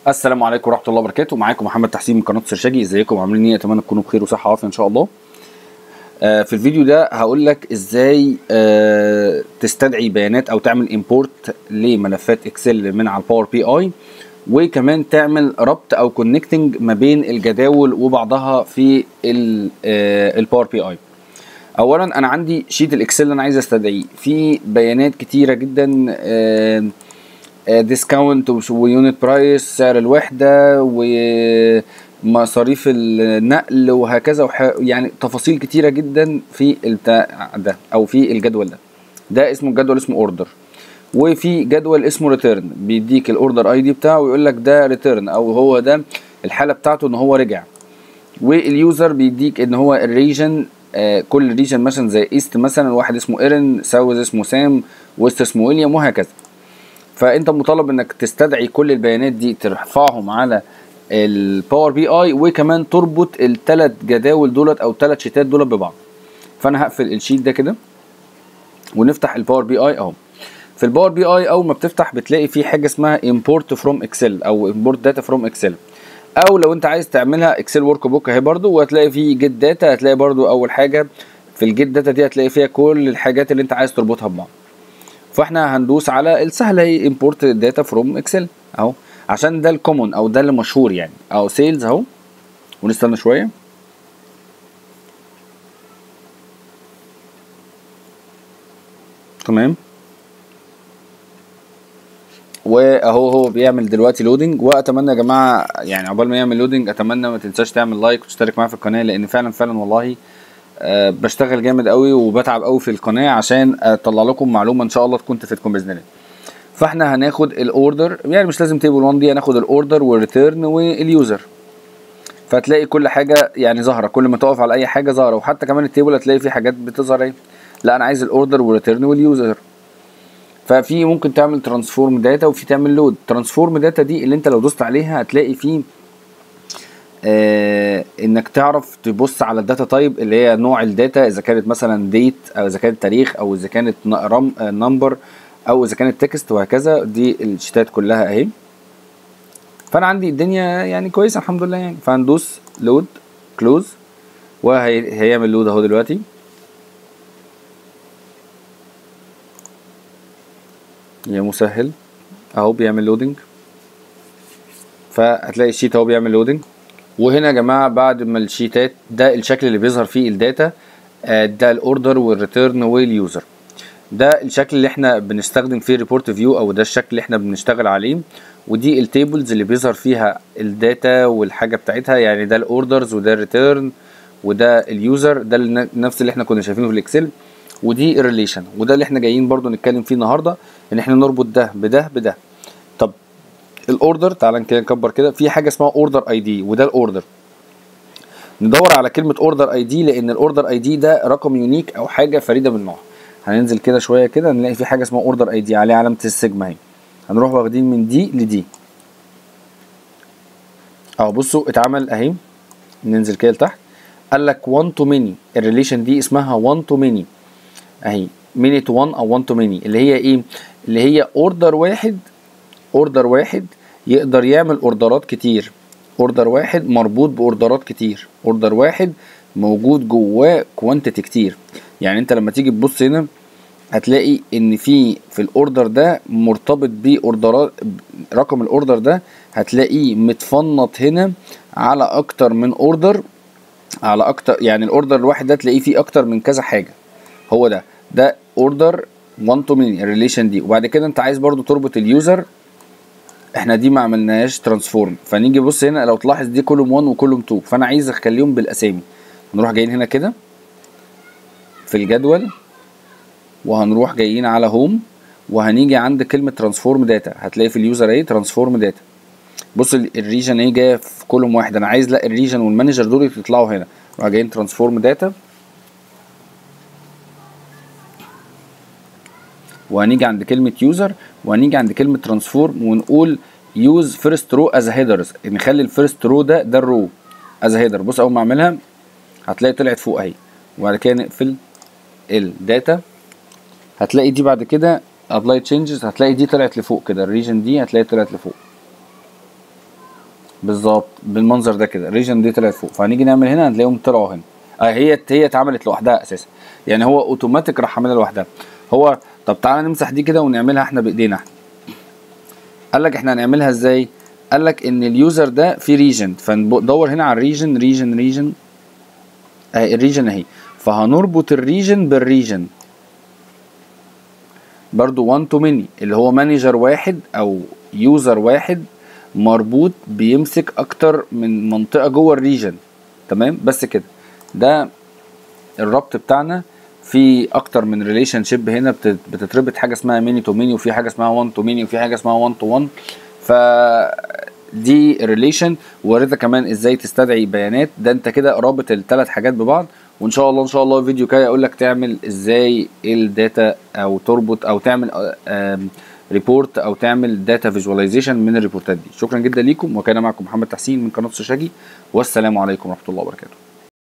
السلام عليكم ورحمه الله وبركاته معاكم محمد تحسين من قناه سرشاجي ازيكم عاملين ايه اتمنى تكونوا بخير وصحه وعافيه ان شاء الله آه في الفيديو ده هقول لك ازاي آه تستدعي بيانات او تعمل امبورت لملفات اكسل من على الباور بي اي وكمان تعمل ربط او كونكتنج ما بين الجداول وبعضها في الباور بي اي اولا انا عندي شيت الاكسل اللي انا عايز استدعيه في بيانات كتيره جدا آه ديسكاونت ويونت برايس سعر الوحده ومصاريف النقل وهكذا وح... يعني تفاصيل كتيره جدا في البتاع ده او في الجدول ده ده اسمه الجدول اسمه اوردر وفي جدول اسمه ريتيرن بيديك الاوردر اي دي بتاعه ويقول لك ده ريتيرن او هو ده الحاله بتاعته ان هو رجع واليوزر بيديك ان هو الريجن آه كل ريجن مثلا زي ايست مثلا واحد اسمه ايرن ساوث اسمه سام ويست اسمه ويليام وهكذا فانت مطالب انك تستدعي كل البيانات دي ترفعهم على الباور بي اي وكمان تربط الثلاث جداول دولت او الثلاث شيتات دولت ببعض فانا هقفل الشيت ده كده ونفتح الباور بي اي اهو في الباور بي اي اول ما بتفتح بتلاقي في حاجه اسمها import from excel او import data from excel او لو انت عايز تعملها اكسل ورك بوك اهي برده وهتلاقي في جيت داتا هتلاقي برده اول حاجه في الجيت داتا دي هتلاقي فيها كل الحاجات اللي انت عايز تربطها ببعض فاحنا هندوس على السهله هي امبورت داتا فروم اكسل اهو عشان ده الكومون او ده اللي مشهور يعني اهو سيلز اهو ونستنى شويه تمام واهو هو بيعمل دلوقتي لودنج واتمنى يا جماعه يعني عقبال ما يعمل لودنج اتمنى ما تنساش تعمل لايك وتشترك معايا في القناه لان فعلا فعلا والله أه بشتغل جامد قوي وبتعب قوي في القناه عشان اطلع لكم معلومه ان شاء الله تكون تفيدكم باذن الله فاحنا هناخد الاوردر يعني مش لازم تيبل 1 دي هناخد الاوردر والريتيرن واليوزر فتلاقي كل حاجه يعني ظاهره كل ما تقف على اي حاجه ظاهره وحتى كمان التيبل هتلاقي فيه حاجات بتظهر ايه لا انا عايز الاوردر والريتيرن واليوزر ففي ممكن تعمل ترانسفورم داتا وفي تعمل لود ترانسفورم داتا دي اللي انت لو دوست عليها هتلاقي فيه آه انك تعرف تبص على الداتا تايب اللي هي نوع الداتا اذا كانت مثلا ديت او اذا كانت تاريخ او اذا كانت نمبر او اذا كانت تكست وهكذا دي الشتات كلها اهي فانا عندي الدنيا يعني كويسه الحمد لله يعني فهندوس لود كلوز وهيعمل لود اهو دلوقتي يا مسهل اهو بيعمل لودنج فهتلاقي الشيت اهو بيعمل لودنج وهنا يا جماعه بعد ما الشيتات ده الشكل اللي بيظهر فيه الداتا ده الاوردر والريتيرن واليوزر ده الشكل اللي احنا بنستخدم فيه ريبورت فيو او ده الشكل اللي احنا بنشتغل عليه ودي التيبلز اللي بيظهر فيها الداتا والحاجه بتاعتها يعني ده الاوردرز وده الريتيرن وده اليوزر ده نفس اللي احنا كنا شايفينه في الاكسل ودي الريليشن وده اللي احنا جايين برضو نتكلم فيه النهارده ان احنا نربط ده بده بده طب الاوردر تعالى كده نكبر كده في حاجه اسمها اوردر اي دي وده الاوردر ندور على كلمه اوردر اي دي لان الاوردر اي دي ده رقم يونيك او حاجه فريده من نوعها هننزل كده شويه كده نلاقي في حاجه اسمها اوردر اي دي عليه علامه السيجما اهي هنروح واخدين من دي لدي اهو بصوا اتعمل اهي ننزل كده لتحت قال لك 1 تو ميني الريليشن دي اسمها 1 تو ميني اهي ميني تو 1 او 1 تو ميني اللي هي ايه اللي هي اوردر واحد اوردر واحد يقدر يعمل اوردرات كتير اوردر واحد مربوط باوردرات كتير اوردر واحد موجود جواه كوانتيتي كتير يعني انت لما تيجي تبص هنا هتلاقي ان في في الاوردر ده مرتبط باوردرات رقم الاوردر ده هتلاقيه متفنط هنا على اكتر من اوردر على اكتر يعني الاوردر الواحد ده تلاقيه فيه اكتر من كذا حاجه هو ده ده اوردر 1 تو ميني الريليشن دي وبعد كده انت عايز برضو تربط اليوزر احنا دي ما عملناهاش ترانسفورم فنيجي بص هنا لو تلاحظ دي كولوم 1 وكولوم 2 فانا عايز اخليهم بالاسامي هنروح جايين هنا كده في الجدول وهنروح جايين على هوم وهنيجي عند كلمه ترانسفورم داتا هتلاقي في اليوزر ايه ترانسفورم داتا بص الريجن ايه جايه في كولوم واحد انا عايز لا الريجن والمانجر دول يطلعوا هنا نروح جايين ترانسفورم داتا وهنيجي عند كلمة يوزر وهنيجي عند كلمة ترانسفورم ونقول يوز فيرست رو از هيدرز نخلي الفيرست رو ده ده الرو از هيدر بص اول ما اعملها هتلاقي طلعت فوق اهي وبعد كده نقفل الداتا هتلاقي دي بعد كده ابلاي تشينجز هتلاقي دي طلعت لفوق كده الريجن دي هتلاقي طلعت لفوق بالظبط بالمنظر ده كده الريجن دي طلعت فوق فهنيجي نعمل هنا هنلاقيهم طلعوا هنا اه هي هي اتعملت لوحدها اساسا يعني هو اوتوماتيك راح عاملها لوحدها هو طب تعالى نمسح دي كده ونعملها احنا بايدينا احنا قال لك احنا هنعملها ازاي قال لك ان اليوزر ده في ريجن فندور هنا على الريجن ريجن ريجن اهي الريجن اهي فهنربط الريجن بالريجن برضو 1 تو ماني اللي هو مانجر واحد او يوزر واحد مربوط بيمسك اكتر من منطقه جوه الريجن تمام بس كده ده الربط بتاعنا في اكتر من ريليشن شيب هنا بتت- بتتربط حاجه اسمها ميني تو ميني وفي حاجه اسمها 1 تو ميني وفي حاجه اسمها 1 تو 1 ف دي ريليشن ووريتك كمان ازاي تستدعي بيانات ده انت كده رابط الثلاث حاجات ببعض وان شاء الله ان شاء الله فيديو كده اقول لك تعمل ازاي الداتا او تربط او تعمل ريبورت او تعمل داتا فيجواليزيشن من الريبورتات دي شكرا جدا ليكم وكان معكم محمد تحسين من قناه سوشاجي والسلام عليكم ورحمه الله وبركاته